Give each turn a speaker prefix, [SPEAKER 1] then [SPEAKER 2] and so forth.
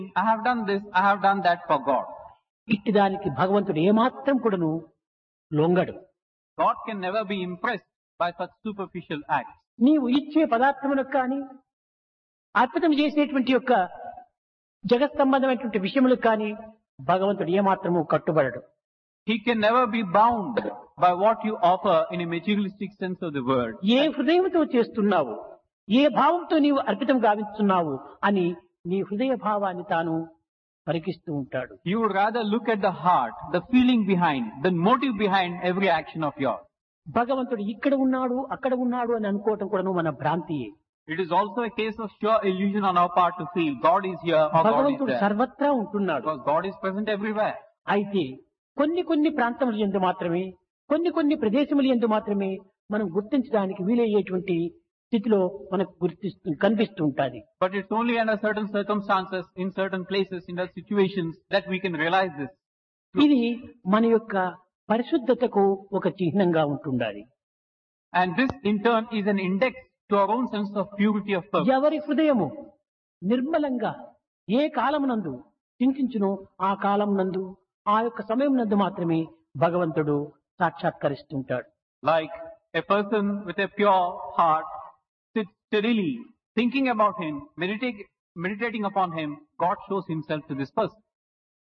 [SPEAKER 1] I have done this, I have done that for God.
[SPEAKER 2] ఇట్టి దానికి భగవంతుడు ఏమాత్రం కూడాను లొంగడు
[SPEAKER 1] God can never be impressed by such superficial acts.
[SPEAKER 2] నీవు ఇచ్చే పదార్థములకు కానీ అర్పితం చేసేటువంటి యొక్క జగత్ సంబంధమైనటువంటి విషయములకు కానీ భగవంతుడు ఏమాత్రము కట్టుబడడు
[SPEAKER 1] He can never be bound by what you offer in a materialistic sense of the word.
[SPEAKER 2] ఏ హృదయంతో చేస్తున్నావు ఏ భావంతో నీవు అర్పితం గావిస్తున్నావు అని నీ హృదయ భావాన్ని తాను పరికిస్తూ ఉంటాడు
[SPEAKER 1] You would rather look at the heart, the feeling behind, the motive behind every action of yours.
[SPEAKER 2] భగవంతుడు ఇక్కడ ఉన్నాడు అక్కడ ఉన్నాడు అని అనుకోవటం కూడా మన భ్రాంతియే
[SPEAKER 1] It is also a case of sure illusion on our part to feel God is here or God is
[SPEAKER 2] భగవంతుడు
[SPEAKER 1] there.
[SPEAKER 2] సర్వత్రా ఉంటున్నాడు
[SPEAKER 1] Because God is present everywhere.
[SPEAKER 2] అయితే కొన్ని కొన్ని ప్రాంతముల ఎందు మాత్రమే కొన్ని కొన్ని ప్రదేశముల ఎందు మాత్రమే మనం గుర్తించడానికి వీలయ్యేటువంటి స్థితిలో మనకు గుర్తిస్తూ కనిపిస్తూ ఉంటుంది
[SPEAKER 1] But it's only under certain circumstances, in certain places, in certain situations that we can realize this.
[SPEAKER 2] ఇది మన యొక్క పరిశుద్ధతకు ఒక చిహ్నంగా ఉంటుండాలి
[SPEAKER 1] And this in turn is an index to our own sense of purity of purpose.
[SPEAKER 2] ఎవరి హృదయము నిర్మలంగా ఏ కాలమునందు చింతించును ఆ కాలం నందు ఆ యొక్క సమయం నందు మాత్రమే భగవంతుడు సాక్షాత్కరిస్తుంటాడు
[SPEAKER 1] Like a person with a pure heart sits steadily thinking about him, meditate, meditating upon him, God shows himself to this person.